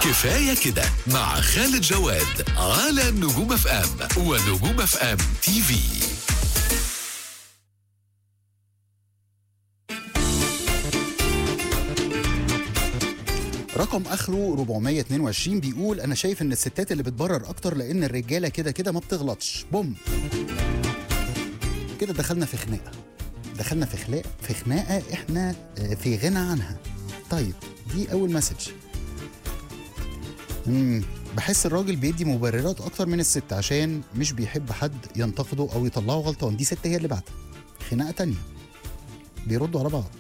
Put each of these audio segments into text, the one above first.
كفاية كده مع خالد جواد على نجوم اف ام ونجوم اف ام تي في رقم اخره 422 بيقول انا شايف ان الستات اللي بتبرر اكتر لان الرجاله كده كده ما بتغلطش بوم كده دخلنا في خناقه دخلنا في خلاق في خناقه احنا آه، في غنى عنها طيب دي اول مسج امم بحس الراجل بيدي مبررات اكتر من الست عشان مش بيحب حد ينتقده او يطلعه غلطان دي ست هي اللي بعتها خناقه تانية بيردوا على بعض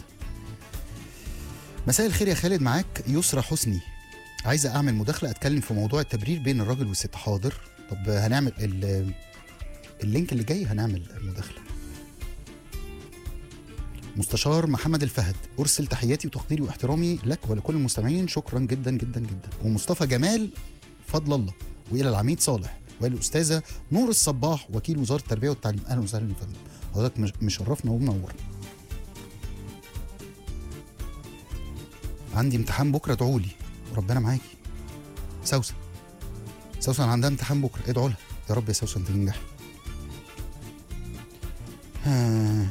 مساء الخير يا خالد معاك يسرى حسني عايزه اعمل مداخله اتكلم في موضوع التبرير بين الراجل والست حاضر طب هنعمل ال- اللينك اللي جاي هنعمل المداخله مستشار محمد الفهد ارسل تحياتي وتقديري واحترامي لك ولكل المستمعين شكرا جدا جدا جدا ومصطفى جمال فضل الله والى العميد صالح والاستاذه نور الصباح وكيل وزاره التربيه والتعليم اهلا وسهلا يا فندم حضرتك مش- مشرفنا ومنورنا عندي امتحان بكره ادعوا لي وربنا معاكي سوسن سوسن عندها امتحان بكره ادعوا لها يا رب يا سوسن تنجحي ها.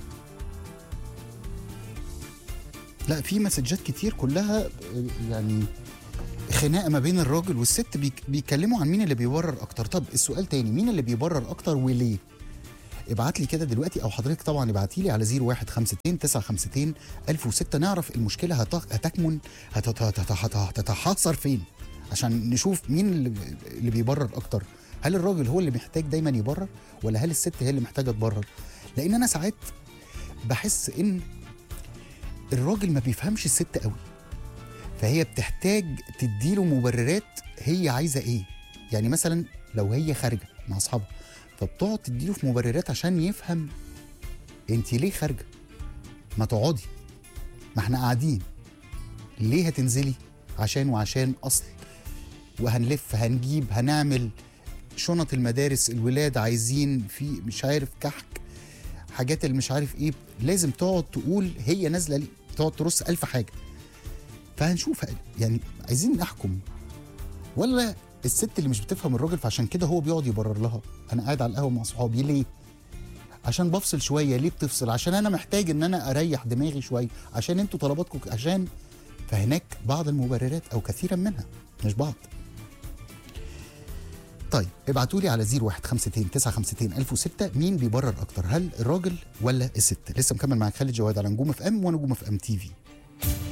لا في مسجات كتير كلها آه، يعني خناقه ما بين الراجل والست بيك بيتكلموا عن مين اللي بيبرر اكتر طب السؤال تاني مين اللي بيبرر اكتر وليه ابعت لي كده دلوقتي او حضرتك طبعا ابعتي لي على 0152 952 1006 نعرف المشكله هت- هتكمن هتت- هتت- هت- هتتحاصر فين عشان نشوف مين اللي اللي بيبرر اكتر هل الراجل هو اللي محتاج دايما يبرر ولا هل الست هي اللي محتاجه تبرر لان انا ساعات بحس ان الراجل ما بيفهمش الست قوي فهي بتحتاج تديله مبررات هي عايزه ايه يعني مثلا لو هي خارجه مع اصحابها فبتقعد تديله في مبررات عشان يفهم انت ليه خارجه ما تقعدي ما احنا قاعدين ليه هتنزلي عشان وعشان اصل وهنلف هنجيب هنعمل شنط المدارس الولاد عايزين في مش عارف كحك حاجات اللي مش عارف ايه لازم تقعد تقول هي نازله ليه تقعد ترص ألف حاجه فهنشوف يعني عايزين نحكم ولا الست اللي مش بتفهم الراجل فعشان كده هو بيقعد يبرر لها انا قاعد على القهوه مع صحابي ليه عشان بفصل شويه ليه بتفصل عشان انا محتاج ان انا اريح دماغي شويه عشان انتوا طلباتكم عشان فهناك بعض المبررات او كثيرا منها مش بعض طيب ابعتوا لي على 0152 952 1006 مين بيبرر اكتر هل الراجل ولا الست لسه مكمل معاك خالد جواد على نجوم اف ام ونجوم اف ام تي في